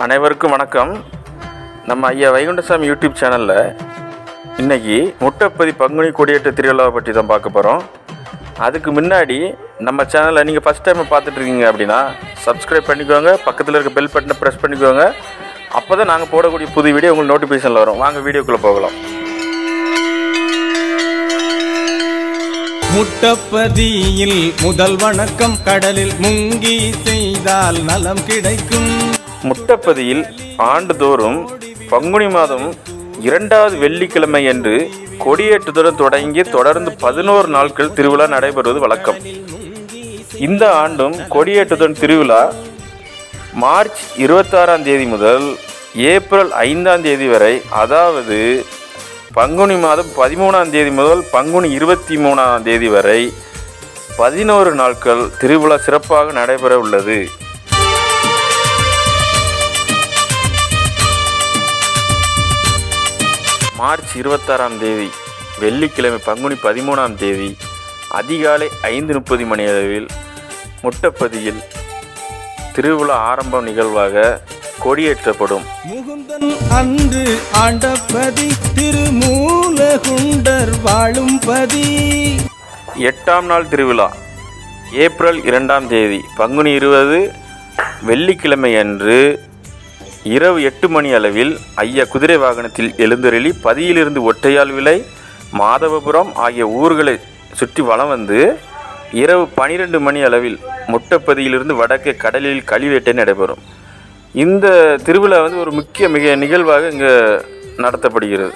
அனைவருக்கும் வணக்கம் நம்ம ஐயா வைகுண்டசாமி யூடியூப் சேனலில் இன்னைக்கு முட்டைப்பதி பங்குனி கொடியேற்ற திருவிழாவை பற்றி தான் பார்க்க போகிறோம் அதுக்கு முன்னாடி நம்ம சேனலை நீங்கள் ஃபஸ்ட் டைம் பார்த்துட்டு இருக்கீங்க அப்படின்னா சப்ஸ்கிரைப் பண்ணிக்கோங்க பக்கத்தில் இருக்க பெல் பட்டனை ப்ரெஸ் பண்ணிக்கோங்க அப்போ தான் நாங்கள் போடக்கூடிய புது வீடியோ உங்களுக்கு நோட்டிஃபிகேஷனில் வரும் வாங்க வீடியோக்குள்ளே போகலாம் முட்டப்பதியில் முதல் வணக்கம் கடலில் முங்கி செய்தால் நலம் கிடைக்கும் முட்டப்பதியில் ஆண்டுதோறும் பங்குனி மாதம் இரண்டாவது வெள்ளிக்கிழமை அன்று கொடியேற்றத்துடன் தொடங்கி தொடர்ந்து பதினோரு நாட்கள் திருவிழா நடைபெறுவது வழக்கம் இந்த ஆண்டும் கொடியேற்றத்துடன் திருவிழா மார்ச் இருபத்தாறாம் தேதி முதல் ஏப்ரல் ஐந்தாம் தேதி வரை அதாவது பங்குனி மாதம் பதிமூணாம் தேதி முதல் பங்குனி இருபத்தி மூணாம் தேதி வரை பதினோரு நாட்கள் திருவிழா சிறப்பாக நடைபெற உள்ளது மார்ச் இருபத்தாறாம் தேதி வெள்ளிக்கிழமை பங்குனி பதிமூணாம் தேதி அதிகாலை ஐந்து முப்பது மணி அளவில் முட்டப்பதியில் திருவிழா ஆரம்ப நிகழ்வாக கொடியேற்றப்படும் முகுந்தன் அன்று ஆண்டபதி திருமூலகுண்டர் வாழும் பதி எட்டாம் நாள் திருவிழா ஏப்ரல் இரண்டாம் தேதி பங்குனி இருபது வெள்ளிக்கிழமை அன்று இரவு எட்டு மணி அளவில் ஐயா குதிரை வாகனத்தில் எழுந்தருளி பதியிலிருந்து ஒற்றையால் விலை மாதவபுரம் ஆகிய ஊர்களை சுற்றி வலம் வந்து இரவு பனிரெண்டு மணி அளவில் முட்டப்பதியிலிருந்து வடக்கே கடலில் கழிவேட்டை நடைபெறும் இந்த திருவிழா வந்து ஒரு முக்கிய மிக நிகழ்வாக இங்கே நடத்தப்படுகிறது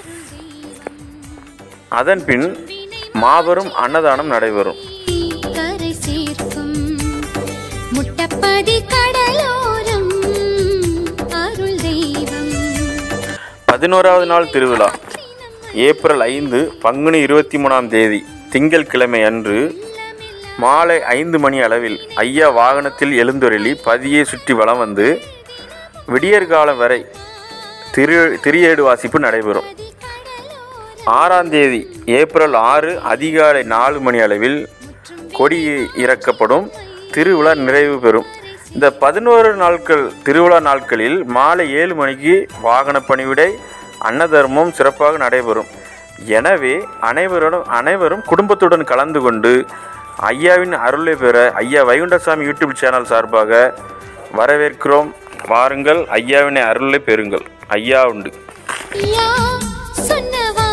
அதன்பின் மாபெரும் அன்னதானம் நடைபெறும் கரை சேர்க்கும் முட்டப்பதி கடலோரம் அருள் தெய்வம் பதினோராவது நாள் திருவிழா ஏப்ரல் ஐந்து பங்குனி இருபத்தி மூணாம் தேதி திங்கட்கிழமை அன்று மாலை ஐந்து மணி அளவில் ஐயா வாகனத்தில் எழுந்தொருளி பதியை சுற்றி வலம் வந்து விடியற்காலம் வரை திரு திரியேடு வாசிப்பு நடைபெறும் ஆறாம் தேதி ஏப்ரல் ஆறு அதிகாலை நாலு மணி அளவில் கொடி இறக்கப்படும் திருவிழா நிறைவு பெறும் இந்த பதினோரு நாட்கள் திருவிழா நாட்களில் மாலை ஏழு மணிக்கு வாகன பணிவிடை அன்னதர்மம் சிறப்பாக நடைபெறும் எனவே அனைவரும் அனைவரும் குடும்பத்துடன் கலந்து கொண்டு ஐயாவின் அருளை பெற ஐயா வைகுண்டசாமி யூடியூப் சேனல் சார்பாக வரவேற்கிறோம் வாருங்கள் ஐயாவின் அருளை பெறுங்கள் ஐயா உண்டு யா சொன்ன